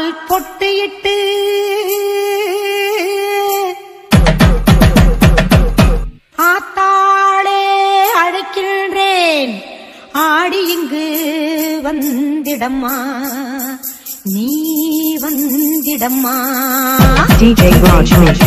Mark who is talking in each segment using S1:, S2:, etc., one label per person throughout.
S1: பால் பொட்டு இட்டு ஆத்தாளே அழைக்கின்றேன் ஆடி இங்கு வந்திடம்மா நீ வந்திடம்மா
S2: DJ Raj Mix.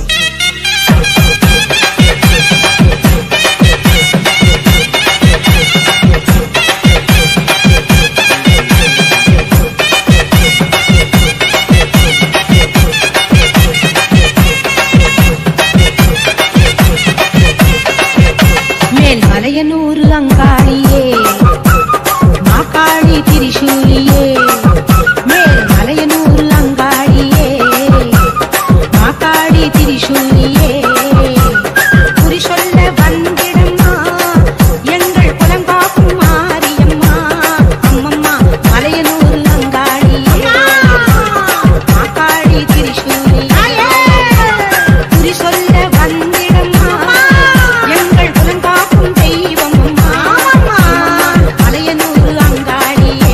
S1: மேல் மலையனூர் அங்காளியே மாக்காளி திரிசூலியே மேல் மலையனூர் அங்காளியே மாக்காளி திரிசூலியே குறி சொல்ல வந்திடம்மா எங்கள் குலங்காக்கும் மாரியம்மா அம்மம்மா மலையனூர் அங்காளியே மாக்காளி திரிசூலியே குறி சொல்ல வந்திடம்மா எங்கள் குலங்காக்கும் தெய்வம் அம்மா மலையனூர் அங்காளியே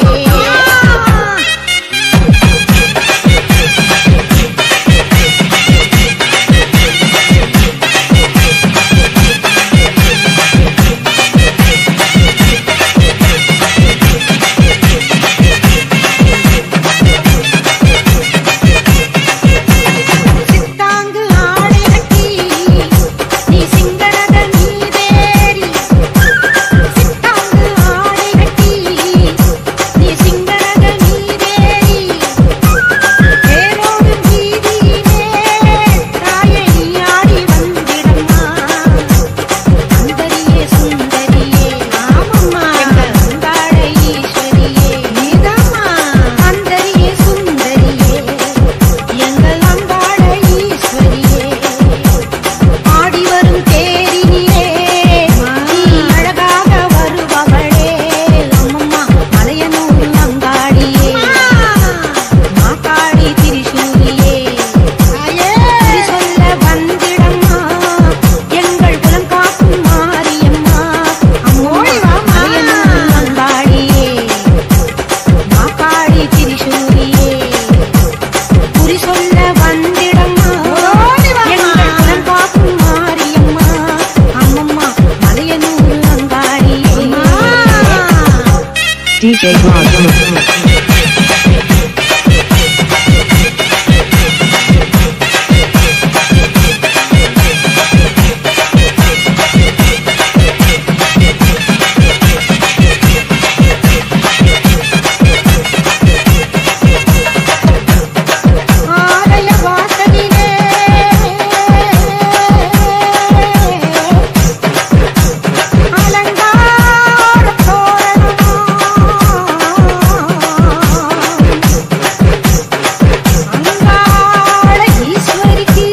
S1: சித்தாங்கு ஆடை கட்டி நீ சிங்களத நீதேறி சித்தாங்கு ஆடை கட்டி நீ சிங்களத நீதேறி தேரோடு வீதியிலே தாயை நீ ஆடி வந்திடம்மா சுந்தரியே சுந்தரியே ஆமம்மா எங்கள் அங்காள ஈஸ்வரியே நீதாம்மா அந்தரியே சுந்தரியே எங்கள் அங்காள ஈஸ்வரியே ஆடி வரும் தேரினிலே நீ அழகாக வருபவளே அம்மம்மா மலையனூர் அங்காளியே மாக்காளி திரிசூலியே குறி சொல்ல வந்திடம்மா எங்கள் குலம் காக்கும் மாரியம்மா அம்மோடி மலையனூர் அங்காளியே மாக்காளி திரிசூலியே குறி சொல்ல வந்திடம்மா எங்கள் குலம் காக்கும் மாரியம்மா அம்மம்மா மலையனூர் அங்காளியே
S2: DJ Raj Mix.
S1: ஆலய வாசலிலே அலங்கார தோரணம் அங்காள ஈஸ்வரிக்கு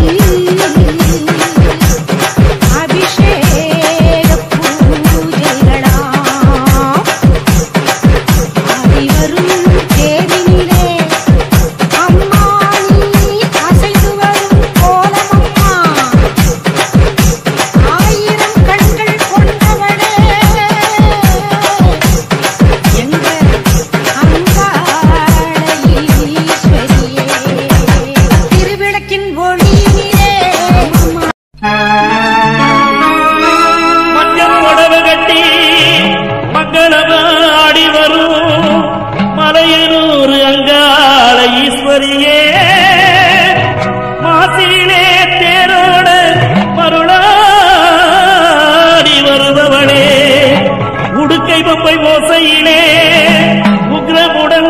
S1: அபிஷேக பூஜைகளா ஆடி வரும் தேரினிலே அம்மா நீ அசைந்து வரும் கோலமம்மா ஆயிரம் கண்கள் கொண்டவளே எங்க அங்காள ஈஸ்வரியே திருவிளக்கின் ஒளியிலே
S3: மஞ்சள் புடவை கட்டி மங்களமா ஆடி வரும் மலையனூர் அங்காள ஈஸ்வரியே மாசிலே தேரோட மருளாடி வருபவளே உடுக்கை பொம்பை மோசையிலே உக்ரமுடன்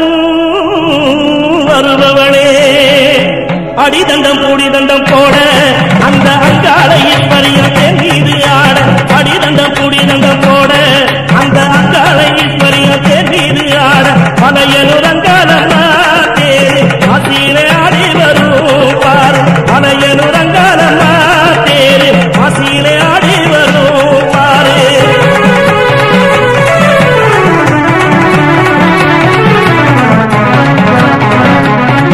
S3: வருபவளே அடிதண்டம் பூடிதண்டம் போட அந்த அங்காள ஈஸ்வரியம் மீது ஆட அடிதண்டம் பூடிதண்டம் போட அந்த அங்காள ஈஸ்வரியம் மீது ஆட மலையனூர் அங்காளம்மா தேரு ஆசியிலே ஆடி வரும் பாரு மலையனூர் அங்காளம்மா தேரு ஆசியிலே ஆடி வரும் பாரு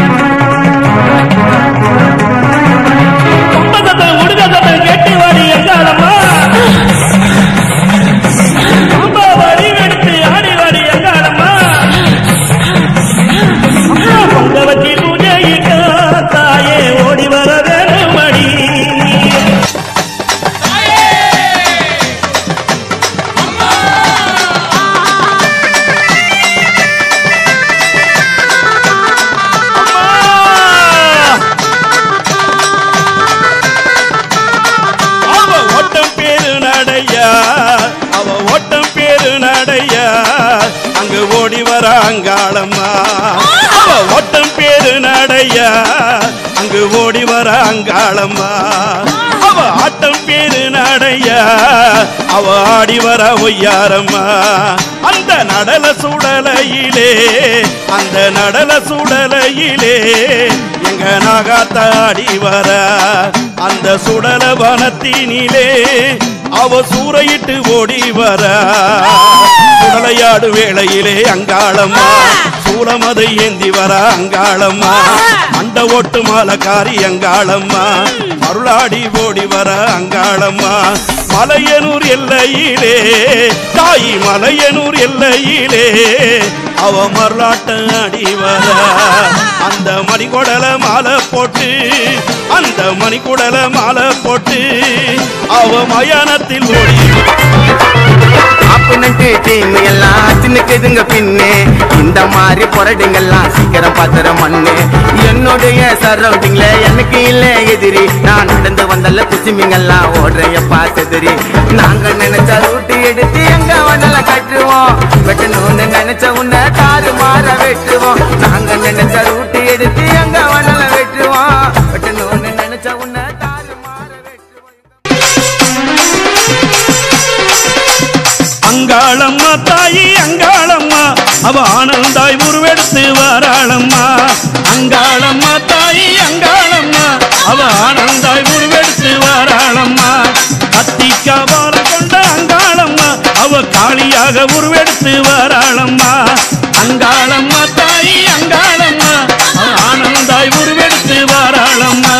S3: கொம்பசத்தம் உடுகசத்தம் கெட்டி வாடி எங்க அங்காளம்மா அவ ஓட்டம் பேரு நடையா அங்கு ஓடி வர அங்காளம்மா அவ ஆட்டம் பேரு நடையா அவ ஆடி வர ஒய்யாரம்மா அந்த நடல சுடலையிலே அந்த நடல சுடலையிலே எங்க நாகாத்தாடி வர அந்த சுடல வனத்தினிலே அவ சூறையிட்டு ஓடி வர சுடலையாடு வேளையிலே அங்காளம்மா சூளமதை ஏந்தி வர அங்காளம்மா அண்ட ஓட்டு மாலக்காரி அங்காளம்மா அருளாடி ஓடி வர அங்காளம்மா மலையனூர் எல்லையிலே தாய் மலையனூர் எல்லையிலே அவ மருளாட்ட அடி வர அந்த மணிக்குடல மாலை போட்டு அந்த மணிக்குடல மாலை போட்டு அவ மயானத்தில் ஓடி
S4: ஆப்பனட்டு டீம் எல்லாம் சின்னக்குதுங்க பின்னு இந்த மாதிரி புரடுங்கெல்லாம் சீக்கிரம் பாத்துற மண்ணு என்னுடைய சரௌண்டிங்ல எனக்கு இல்ல எதிரி நான் நடந்து வந்தல குசிமிங்கெல்லாம் ஓடுறையப்பா செதிரி நாங்க நினைச்ச ரூட்டு எடுத்து எங்க வண்டல கட்டுவோம் வெட்டணும்னு நினைச்ச உன்னை தாறு மாற வெட்டுவோம் நாங்க நினைச்ச ரூட்டு எடுத்து எங்க வண்டல வெட்டுவோம் வெட்டணும்னு நினைச்ச உன்னை தாறு மாற வெட்டுவோம்
S3: அங்காளம்மா தாயி அங்காளம்மா அவ ஆனந்தாய் உருவெடுத்து வாராளம்மா அங்காளம்மா தாயி அங்காளம்மா அவ ஆனந்தாய் உருவெடுத்து வாராளம்மா கத்திக்கா வாரம் கொண்ட அங்காளம்மா அவ காளியாக உருவெடுத்து வாராளம்மா அங்காளம்மா தாயி அங்காளம்மா அவ ஆனந்தாய் உருவெடுத்து வாராளம்மா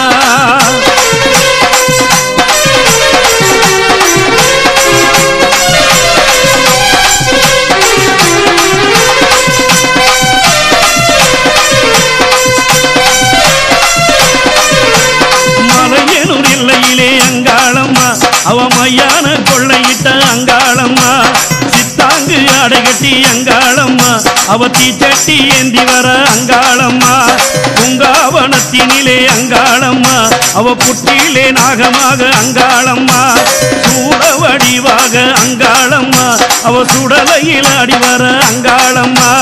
S3: மலையனூர் எல்லையிலே அங்காளம்மா அவ மையான கொள்ளையிட்ட அங்காளம்மா சித்தாங்கு அடைகட்டி அங்காளம்மா அவ தீச்சட்டி ஏந்தி வர அங்காளம்மா பூங்காவனத்தினிலே அங்காளம்மா அவ புட்டியிலே நாகமாக அங்காளம்மா சூட வடிவாக அங்காளம்மா அவ சுடலையில் அடி வர அங்காளம்மா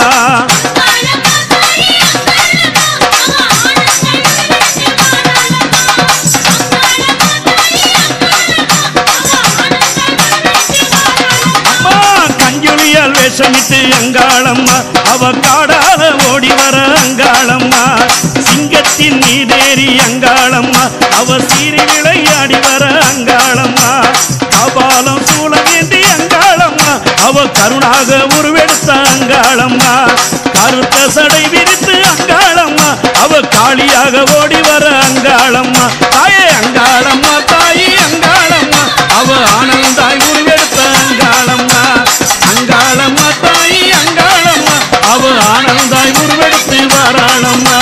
S3: அம்மா கஞ்சுளியால் வேஷமிட்டு அங்காளம்மா அவ காடால ஓடி வர அங்காளம்மா சிங்கத்தின் மீதேறி அங்காளம்மா அவ சீறி விளையாடி வர அங்காளம்மா கபாலம் சூழமேந்தி அங்காளம்மா அவ கருணாக உருவெடுத்த அங்காளம்மா கருத்த சடை விரித்து அங்காளம்மா அவ காளியாக ஓடி வர அங்காளம்மா தாயே அங்காளம்மா தாயி அங்காளம்மா அவ ஆனந்தாய் உருவெடுத்த அங்காளம்மா அங்காளம்மா தாயி அங்காளம்மா அவ ஆனந்தாய் உருவெடுத்து வராளம்மா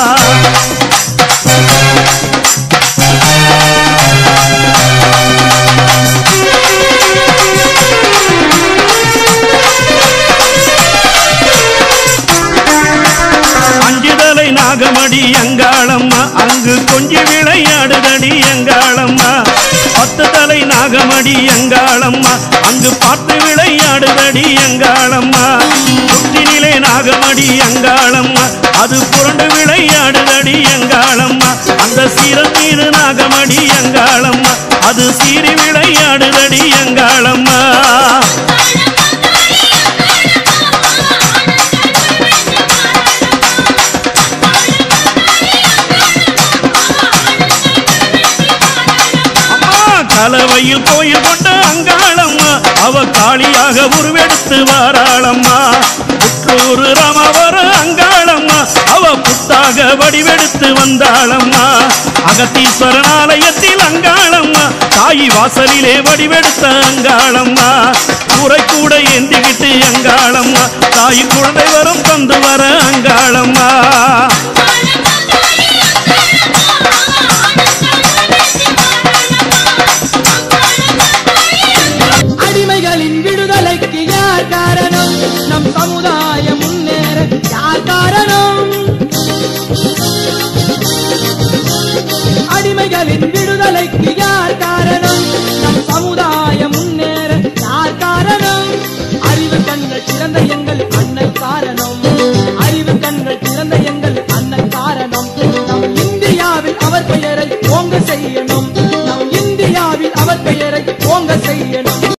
S3: அஞ்சுதலை நாகமடி அங்காளம்மா அங்கு கொஞ்சி விளையாடுதடி அங்காளம்மா பத்து தலை நாகமடி அங்காளம்மா அங்கு பார்த்து விளையாடுதடி அங்காளம்மா சுற்றினிலே நாகமடி அங்காளம்மா அது புரண்டு விளையாடுதடி அங்காளம்மா அந்த சீரம் மீது நாகமடி அங்காளம்மா அது சீறி விளையாடுதடி அங்காளம்மா அம்மா கலவையில் கோயில் கொண்ட அங்காளம்மா அவ காளியாக உருவெடுத்து வாராளம்மா புற்றூர் ராமவர அங்காளம்மா அவ புத்தாக வடிவெடுத்து வந்தாளம்மா அகத்தீஸ்வரன் ஆலயத்தில் அங்காளம்மா தாயி வாசலிலே வடிவெடுத்த அங்காளம்மா கூரை கூட ஏந்திக்கிட்டு அங்காளம்மா தாய் குழந்தை வரும் தந்து வர அங்காளம்மா